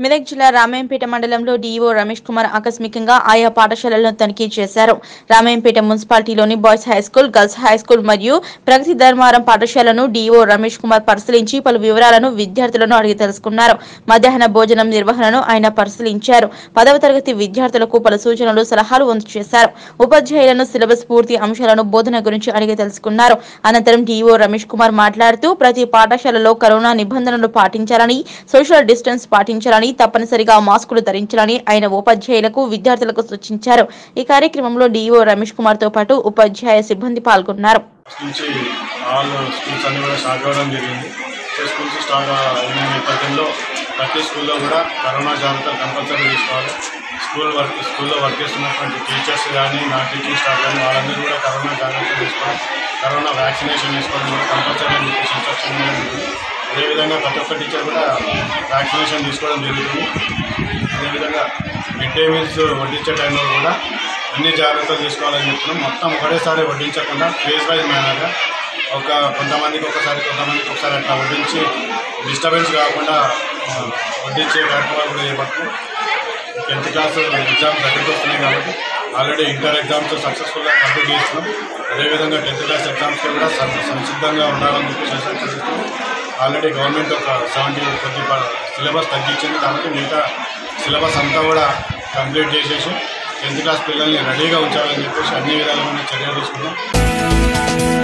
మెదక్ జిల్లా రామాయంపేట మండలంలో డీఈఓ రమేష్ కుమార్ ఆకస్మికంగా ఆయా పాఠశాలలను తనిఖీ చేశారు రామాయంపేట మున్సిపాలిటీలోని boys high school girls high school మరియు ప్రగతి ధర్మారం పాఠశాలను డీఈఓ రమేష్ కుమార్ పరిశీలించి పలు వివరాలను విద్యార్థులను అడిగి తెలుసుకున్నారు మధ్యాహ్న భోజనం నిర్వహణను ఆయన పరిశీలించారు పదవ తరగతి విద్యార్థులకు పలు సూచనలు సలహాలు వంతు చేశారు ఉపాధ్యాయులను సిలబస్ పూర్తి అంశాలను బోధన గురించి అడిగి తెలుసుకున్నారు అనంతరం డీఈఓ రమేష్ కుమార్ మాట్లాడుతూ ప్రతి పాఠశాలలో కరోనా నిబంధనలు పాటించాలని సోషల్ డిస్టెన్స్ పాటించాలని తప్పనిసరిగా మాస్కులు ధరించాలని ఆయన ఉపాధ్యాయులకు విద్యార్థులకు సూచించారు ఈ కార్యక్రమంలో డీఈఓ రమేష్ కుమార్ తో పాటు ఉపాధ్యాయ సిబ్బంది పాల్గొన్నారు నుంచి ఆల్ స్కూల్స్ అన్ని కూడా స్టార్ట్ అవ్వడం జరిగింది సో స్కూల్స్ స్టార్ట్ అయిన నేపథ్యంలో ప్రతి స్కూల్లో కూడా కరోనా జాగ్రత్తలు కంపల్సరీ తీసుకోవాలి స్కూల్ వర్క్ స్కూల్లో వర్క్ చేస్తున్నటువంటి టీచర్స్ కానీ నా టీచింగ్ స్టాఫ్ కానీ వాళ్ళందరూ కూడా కరోనా జాగ్రత్తలు తీసుకోవాలి కరోనా వ్యాక్సినేషన్ తీసుకోవడం కూడా కంపల్సరీ అని చెప్పేసి ఇన్స్ట్రక్షన్ ఇవ్వడం జరిగింది అదేవిధంగా ప్రతి ఒక్క టీచర్ కూడా వ్యాక్సినేషన్ తీసుకోవడం జరుగుతుంది అదేవిధంగా మిడ్ డే మీల్స్ వడ్డించే టైంలో కూడా అన్ని జాగ్రత్తలు తీసుకోవాలని చెప్తున్నాం మొత్తం ఒకటేసారి వడ్డించకుండా ఫేజ్ వైజ్ మేనర్గా ఒక కొంతమందికి ఒకసారి కొంతమందికి ఒకసారి అట్లా వడ్డించి డిస్టర్బెన్స్ కాకుండా ఆ, వడ్డించే కార్యక్రమాలు కూడా చేపడుతున్నాం టెన్త్ క్లాస్ ఎగ్జామ్స్ దగ్గరికి వస్తున్నాయి కాబట్టి ఆల్రెడీ ఇంటర్ ఎగ్జామ్స్ సక్సెస్ఫుల్గా కంప్లీట్ చేస్తున్నాం అదేవిధంగా టెన్త్ క్లాస్ ఎగ్జామ్స్కి కూడా సం- సంసిద్ధంగా ఉండాలని చెప్పేసి ఇన్స్ట్రక్షన్ ఇస్తున్నాం ఆల్రెడీ గవర్నమెంట్ ఒక సెవెంటీ కొద్ది సిలబస్ తగ్గించింది కాబట్టి మిగతా సిలబస్ అంతా కూడా కంప్లీట్ చేసేసి టెన్త్ క్లాస్ పిల్లల్ని రెడీగా ఉంచాలని చెప్పేసి అన్ని విధాలమైన చర్యలు తీసుకున్నాం